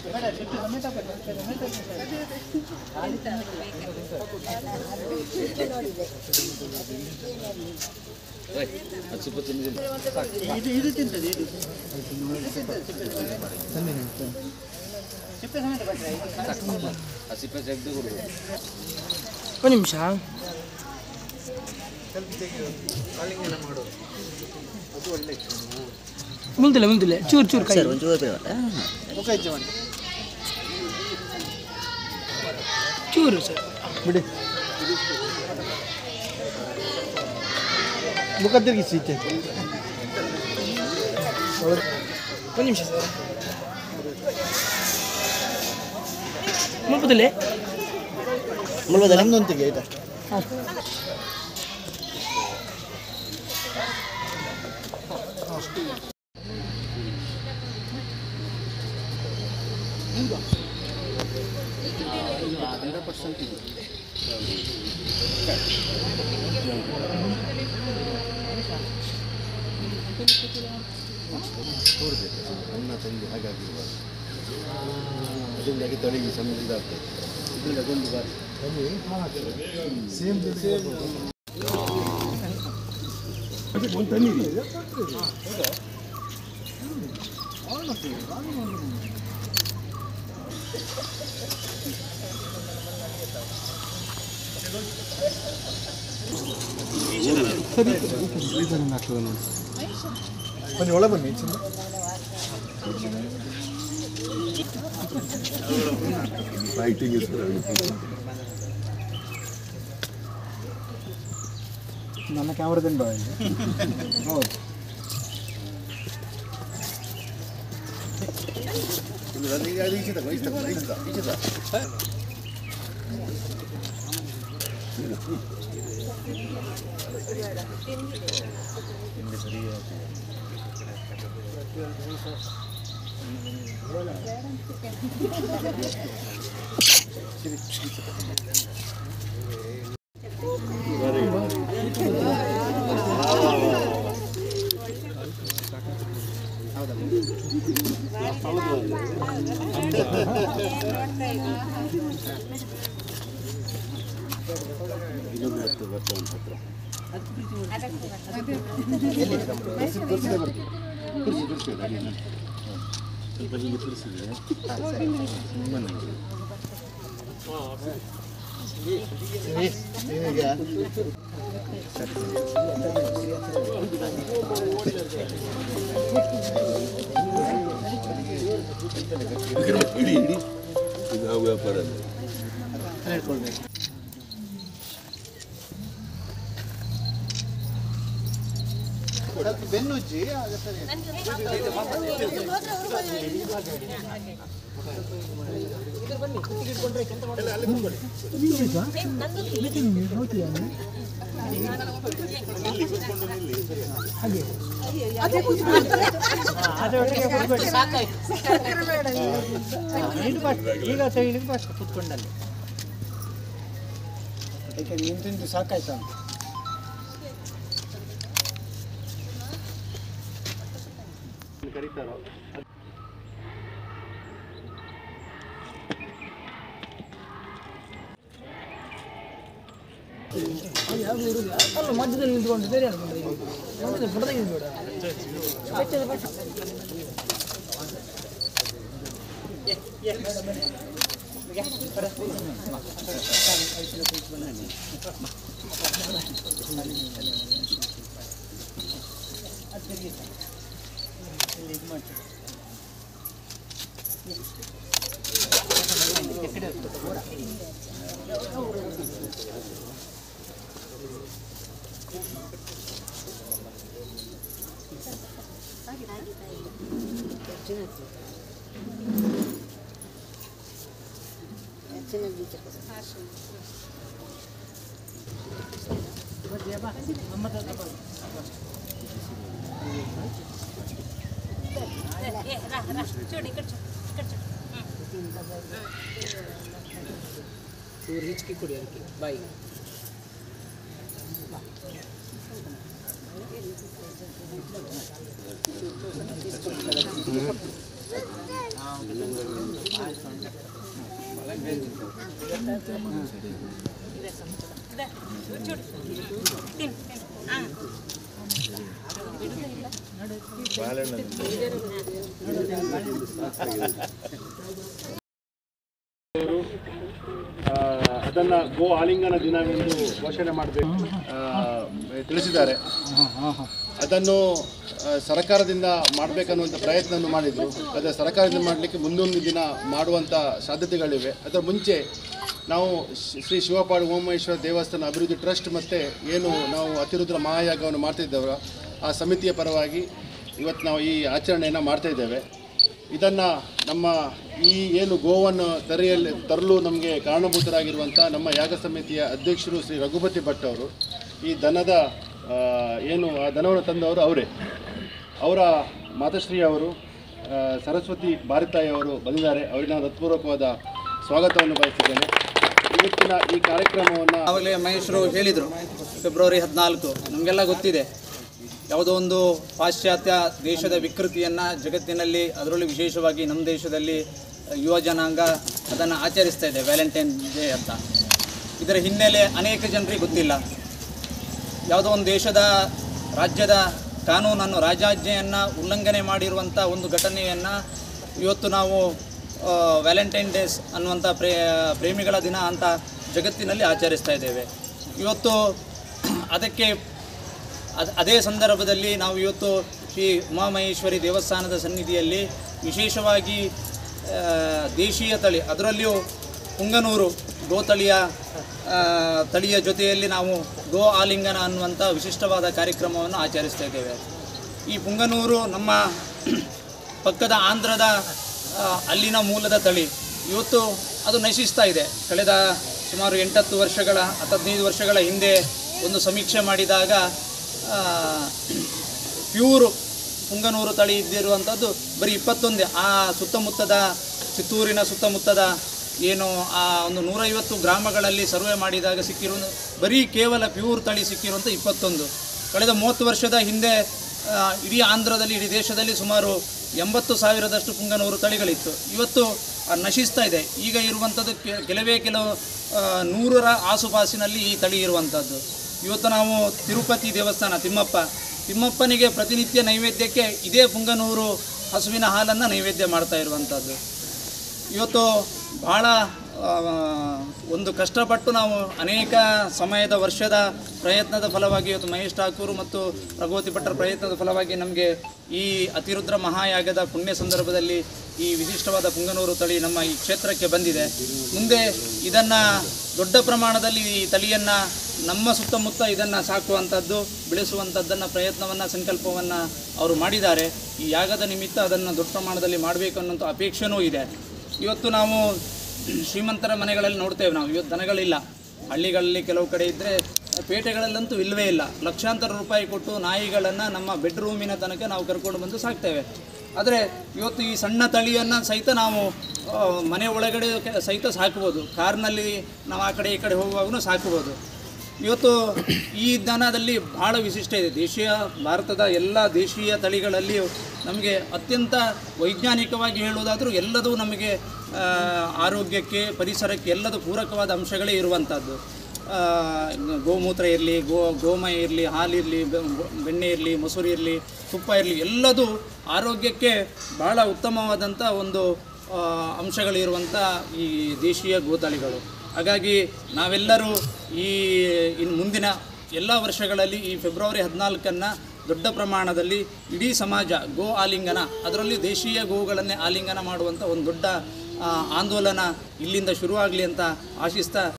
ಇದು ಇದು ತಿಂತದೆ ಇದು ಸಿಪ್ಪೆ ಸಮೇತ ಬಟ್ರೆ ಸಿಪ್ಪೆ ತೆಗೆದು ಕೊಡುದು ಒಂದು ನಿಮಿಷ ಮುಂದಿಲ್ಲ ಮುಂದಿಲ್ಲ ಚೂರು ಚೂರು ಕೈ ಚೂರು ಸರ್ ಬಿಡಿ ಮುಖ ತಿರುಗಿಸಿ ಈಚೆ ಒಂದು ನಿಮಿಷ ಸರ್ ಮುಪ್ಪದಿಲ್ಲ ನಮ್ದೊಂದಿಗೆ ಆಯ್ತಾ ಹಾಂ ಹಂಡ್ರೆಡ್ ಪರ್ಸೆಂಟ್ ಇದೆ ಅನ್ನ ತಂದು ಹಾಗಾಗಿ ಅದರಿಂದಾಗಿ ತೊಡಗಿ ಸಮಯ ಇದಾಗ್ತದೆ ಇದರಿಂದ ಒಂದು ಬಾರಿ ಸೇಮ್ ಒಂದು ತನ್ನಿರಿ ಬನ್ನಿ ಒಳ ಬನ್ನಿ ಚಿನ್ನ ಫೈಟಿಂಗ್ ನನ್ನ ಕ್ಯಾಮ್ರಾದಿಂದ ಹೌದು ಇನ್ನೊಂದು ಹತ್ತು ವರ್ಷ ಒಂದು ಹತ್ರ ಕುರ್ಚಿ ಕುರ್ಚಿ ಇದೆ ಅಡಿಯಲ್ಲಿ. ಸ್ವಲ್ಪ ಹೀಗೆ ತುರಿಸಿದ್ರೆ ಸುಮ್ಮನೆ ಇಡಿ ಇಡಿ ಇದು ನಾವು ವ್ಯಾಪಾರ ಅಲ್ಲ ಸ್ವಲ್ಪ ಬೆನ್ನುಜ್ಜಿ ಆಗ ಸರಿ ಈಗ ತೆಗಿಲಿಕ್ಕೆ ಫಸ್ಟ್ ಕುತ್ಕೊಂಡಲ್ಲಿ ಈಗ ನೀನು ತಿಂದು ಸಾಕಾಯ್ತಾ ಅಂತ ಕರೀತಾರೋ ಅಲ್ಲ ಮಧ್ಯದಲ್ಲಿ ನಿಂತ್ಕೊಂಡು ಬೇರೆ ಅನ್ಕೊಂಡ್ರೆ ಮಧ್ಯದಲ್ಲಿ ಫೋಟೋ ತೆಗೆದು ಬೇಡ ಇವ್ರು ಹಿಚ್ಕಿ ಕೊಡಿ ಅದಕ್ಕೆ ಬಾಯಿ ಅದನ್ನು ಗೋ ಆಲಿಂಗನ ದಿನವೆಂದು ಘೋಷಣೆ ಮಾಡಬೇಕು ತಿಳಿಸಿದ್ದಾರೆ ಅದನ್ನು ಆ, ಸರ್ಕಾರದಿಂದ ಮಾಡಬೇಕನ್ನುವಂಥ ಪ್ರಯತ್ನವನ್ನು ಮಾಡಿದರು ಆದರೆ ಸರ್ಕಾರದಿಂದ ಮಾಡಲಿಕ್ಕೆ ಮುಂದೊಂದು ದಿನ ಮಾಡುವಂಥ ಸಾಧ್ಯತೆಗಳಿವೆ ಅದರ ಮುಂಚೆ ನಾವು ಶ್ರೀ- ಶ್ರೀ ಶಿವಪಾಡು ಓಮೇಶ್ವರ ದೇವಸ್ಥಾನ ಅಭಿವೃದ್ಧಿ ಟ್ರಸ್ಟ್ ಮತ್ತು ಏನು ನಾವು ಅತಿರುದ್ರ ಮಹಾಯಾಗವನ್ನು ಮಾಡ್ತಿದ್ದೇವೆ ಆ ಸಮಿತಿಯ ಪರವಾಗಿ ಇವತ್ತು ನಾವು ಈ ಆಚರಣೆಯನ್ನು ಮಾಡ್ತಾ ಇದ್ದೇವೆ ಇದನ್ನು ನಮ್ಮ ಈ ಏನು ಗೋವನ್ನು ತರೆಯಲ್ಲಿ ತರಲು ನಮಗೆ ಕಾರಣಭೂತರಾಗಿರುವಂಥ ನಮ್ಮ ಯಾಗ ಸಮಿತಿಯ ಅಧ್ಯಕ್ಷರು ಶ್ರೀ ರಘುಪತಿ ಭಟ್ ಅವರು ಈ ದನದ ಆ, ಏನು ಆ ದನವನ್ನು ತಂದವರು ಅವರೇ ಅವರ ಮಾತಶ್ರೀ ಅವರು ಆ, ಸರಸ್ವತಿ ಭಾರತಾಯಿ ಅವರು ಬಂದಿದ್ದಾರೆ ಅವರಿಗೆ ನಾನು ಹೃತ್ಪೂರ್ವಕವಾದ ಸ್ವಾಗತವನ್ನು ಬಯಸಿದ್ದೇನೆ ಇವತ್ತಿನ ಈ ಕಾರ್ಯಕ್ರಮವನ್ನು ಆವಾಗಲೇ ಮಹೇಶ್ವರು ಹೇಳಿದರು ಫೆಬ್ರವರಿ ಹದಿನಾಲ್ಕು ನಮಗೆಲ್ಲ ಗೊತ್ತಿದೆ ಯಾವುದೋ ಒಂದು ಪಾಶ್ಚಾತ್ಯ ದೇಶದ ವಿಕೃತಿಯನ್ನು ಜಗತ್ತಿನಲ್ಲಿ ಅದರಲ್ಲೂ ವಿಶೇಷವಾಗಿ ನಮ್ಮ ದೇಶದಲ್ಲಿ ಯುವ ಜನಾಂಗ ಅದನ್ನು ಆಚರಿಸ್ತಾ ಇದೆ ವ್ಯಾಲೆಂಟೈನ್ ಡೇ ಅಂತ ಇದರ ಹಿನ್ನೆಲೆ ಅನೇಕ ಜನರಿಗೆ ಗೊತ್ತಿಲ್ಲ ಯಾವುದೋ ಒಂದು ದೇಶದ ರಾಜ್ಯದ ಕಾನೂನನ್ನು ರಾಜಾಜ್ಞೆಯನ್ನು ಉಲ್ಲಂಘನೆ ಮಾಡಿರುವಂಥ ಒಂದು ಘಟನೆಯನ್ನು ಇವತ್ತು ನಾವು ವ್ಯಾಲೆಂಟೈನ್ ಡೇಸ್ ಅನ್ನುವಂಥ ಪ್ರೇ ಪ್ರೇಮಿಗಳ ದಿನ ಅಂತ ಜಗತ್ತಿನಲ್ಲಿ ಆಚರಿಸ್ತಾ ಇದ್ದೇವೆ ಇವತ್ತು ಅದಕ್ಕೆ ಅದ್ ಅದೇ ಸಂದರ್ಭದಲ್ಲಿ ನಾವು ಇವತ್ತು ಶ್ರೀ ಉಮಾಮಹೇಶ್ವರಿ ದೇವಸ್ಥಾನದ ಸನ್ನಿಧಿಯಲ್ಲಿ ವಿಶೇಷವಾಗಿ ಆ, ದೇಶೀಯ ತಳಿ ಅದರಲ್ಲಿಯೂ ಪುಂಗನೂರು ಗೋತಳಿಯ ಆ, ತಳಿಯ ಜೊತೆಯಲ್ಲಿ ನಾವು ಗೋ ಆಲಿಂಗನ ಅನ್ನುವಂಥ ವಿಶಿಷ್ಟವಾದ ಕಾರ್ಯಕ್ರಮವನ್ನು ಆಚರಿಸ್ತಾ ಇದ್ದೇವೆ ಈ ಪುಂಗನೂರು ನಮ್ಮ ಪಕ್ಕದ ಆಂಧ್ರದ ಆ, ಅಲ್ಲಿನ ಮೂಲದ ತಳಿ ಇವತ್ತು ಅದು ನಶಿಸ್ತಾ ಇದೆ ಕಳೆದ ಸುಮಾರು ಎಂಟತ್ತು ವರ್ಷಗಳ ಹತ್ತು ಹದಿನೈದು ವರ್ಷಗಳ ಹಿಂದೆ ಒಂದು ಸಮೀಕ್ಷೆ ಮಾಡಿದಾಗ ಪ್ಯೂರ್ ಪುಂಗನೂರು ತಳಿ ಇದ್ದಿರುವಂಥದ್ದು ಬರೀ ಇಪ್ಪತ್ತೊಂದೇ ಆ ಸುತ್ತಮುತ್ತದ ಚಿತ್ತೂರಿನ ಸುತ್ತಮುತ್ತದ ಏನು ಆ ಒಂದು ನೂರೈವತ್ತು ಗ್ರಾಮಗಳಲ್ಲಿ ಸರ್ವೆ ಮಾಡಿದಾಗ ಸಿಕ್ಕಿರೋ ಬರೀ ಕೇವಲ ಪ್ಯೂರ್ ತಳಿ ಸಿಕ್ಕಿರುವಂಥ ಇಪ್ಪತ್ತೊಂದು ಕಳೆದ ಮೂವತ್ತು ವರ್ಷದ ಹಿಂದೆ ಆ, ಇಡೀ ಆಂಧ್ರದಲ್ಲಿ ಇಡೀ ದೇಶದಲ್ಲಿ ಸುಮಾರು ಎಂಬತ್ತು ಸಾವಿರದಷ್ಟು ಪುಂಗನೂರು ತಳಿಗಳಿತ್ತು ಇವತ್ತು ಆ, ನಶಿಸ್ತಾ ಇದೆ ಈಗ ಇರುವಂಥದ್ದು ಕೆ- ಕೆಲವೇ ಕೆಲವು ಆ, ನೂರರ ಆಸುಪಾಸಿನಲ್ಲಿ ಈ ತಳಿ ಇರುವಂಥದ್ದು ಇವತ್ತು ನಾವು ತಿರುಪತಿ ದೇವಸ್ಥಾನ ತಿಮ್ಮಪ್ಪ ತಿಮ್ಮಪ್ಪನಿಗೆ ಪ್ರತಿನಿತ್ಯ ನೈವೇದ್ಯಕ್ಕೆ ಇದೇ ಪುಂಗನೂರು ಹಸುವಿನ ಹಾಲನ್ನು ನೈವೇದ್ಯ ಮಾಡ್ತಾ ಇರುವಂಥದ್ದು ಇವತ್ತು ಭಾಳ ಆ, ಒಂದು ಕಷ್ಟಪಟ್ಟು ನಾವು ಅನೇಕ ಸಮಯದ ವರ್ಷದ ಪ್ರಯತ್ನದ ಫಲವಾಗಿ ಇವತ್ತು ಮಹೇಶ್ ಠಾಕೂರು ಮತ್ತು ರಘುವತಿ ಭಟ್ಟರ ಪ್ರಯತ್ನದ ಫಲವಾಗಿ ನಮಗೆ ಈ ಅತಿರುದ್ರ ಮಹಾಯಾಗದ ಪುಣ್ಯ ಸಂದರ್ಭದಲ್ಲಿ ಈ ವಿಶಿಷ್ಟವಾದ ಪುಂಗನೂರು ತಳಿ ನಮ್ಮ ಈ ಕ್ಷೇತ್ರಕ್ಕೆ ಬಂದಿದೆ ಮುಂದೆ ಇದನ್ನು ದೊಡ್ಡ ಪ್ರಮಾಣದಲ್ಲಿ ಈ ತಳಿಯನ್ನು ನಮ್ಮ ಸುತ್ತಮುತ್ತ ಇದನ್ನು ಸಾಕುವಂಥದ್ದು ಬೆಳೆಸುವಂಥದ್ದನ್ನು ಪ್ರಯತ್ನವನ್ನು ಸಂಕಲ್ಪವನ್ನು ಅವರು ಮಾಡಿದ್ದಾರೆ ಈ ಯಾಗದ ನಿಮಿತ್ತ ಅದನ್ನು ದೊಡ್ಡ ಪ್ರಮಾಣದಲ್ಲಿ ಮಾಡಬೇಕು ಅನ್ನೋಂಥ ಅಪೇಕ್ಷೆನೂ ಇದೆ ಇವತ್ತು ನಾವು ಶ್ರೀಮಂತರ ಮನೆಗಳಲ್ಲಿ ನೋಡ್ತೇವೆ ನಾವು ಇವತ್ತು ದನಗಳಿಲ್ಲ ಹಳ್ಳಿಗಳಲ್ಲಿ ಕೆಲವು ಕಡೆ ಇದ್ದರೆ ಪೇಟೆಗಳಲ್ಲಂತೂ ಇಲ್ಲವೇ ಇಲ್ಲ ಲಕ್ಷಾಂತರ ರೂಪಾಯಿ ಕೊಟ್ಟು ನಾಯಿಗಳನ್ನು ನಮ್ಮ ಬೆಡ್ರೂಮಿನ ತನಕ ನಾವು ಕರ್ಕೊಂಡು ಬಂದು ಸಾಕ್ತೇವೆ ಆದರೆ ಇವತ್ತು ಈ ಸಣ್ಣ ತಳಿಯನ್ನು ಸಹಿತ ನಾವು ಆ, ಮನೆ ಒಳಗಡೆ ಕೆ- ಸಹಿತ ಸಾಕ್ಬೋದು ಕಾರ್ನಲ್ಲಿ ನಾವು ಆ ಕಡೆ ಈ ಕಡೆ ಹೋಗುವಾಗೂ ಸಾಕ್ಬೋದು ಇವತ್ತು ಈ ದನದಲ್ಲಿ ಬಹಳ ವಿಶಿಷ್ಟ ಇದೆ ದೇಶೀಯ ಭಾರತದ ಎಲ್ಲ ದೇಶೀಯ ತಳಿಗಳಲ್ಲಿ ನಮಗೆ ಅತ್ಯಂತ ವೈಜ್ಞಾನಿಕವಾಗಿ ಹೇಳುವುದಾದರೂ ಎಲ್ಲದೂ ನಮಗೆ ಆ, ಆರೋಗ್ಯಕ್ಕೆ ಪರಿಸರಕ್ಕೆ ಎಲ್ಲದೂ ಪೂರಕವಾದ ಅಂಶಗಳೇ ಇರುವಂಥದ್ದು ಆ, ಗೋಮೂತ್ರ ಇರಲಿ ಗೋ ಗೋಮಯ ಇರಲಿ ಹಾಲಿರಲಿ ಬೆಣ್ಣೆ ಇರಲಿ ಮೊಸರು ಇರಲಿ ತುಪ್ಪ ಇರಲಿ ಎಲ್ಲದೂ ಆರೋಗ್ಯಕ್ಕೆ ಬಹಳ ಉತ್ತಮವಾದಂಥ ಒಂದು ಆ, ಅಂಶಗಳಿರುವಂಥ ಈ ದೇಶೀಯ ಗೋತಳಿಗಳು ಹಾಗಾಗಿ ನಾವೆಲ್ಲರೂ ಈ ಇನ್ನು ಮುಂದಿನ ಎಲ್ಲ ವರ್ಷಗಳಲ್ಲಿ ಈ ಫೆಬ್ರವರಿ ಹದಿನಾಲ್ಕನ್ನು ದೊಡ್ಡ ಪ್ರಮಾಣದಲ್ಲಿ ಇಡೀ ಸಮಾಜ ಗೋ ಆಲಿಂಗನ ಅದರಲ್ಲಿ ದೇಶೀಯ ಗೋಗಳನ್ನೇ ಆಲಿಂಗನ ಮಾಡುವಂಥ ಒಂದು ದೊಡ್ಡ ಆ, ಆಂದೋಲನ ಇಲ್ಲಿಂದ ಶುರುವಾಗಲಿ ಅಂತ ಆಶಿಸ್ತಾ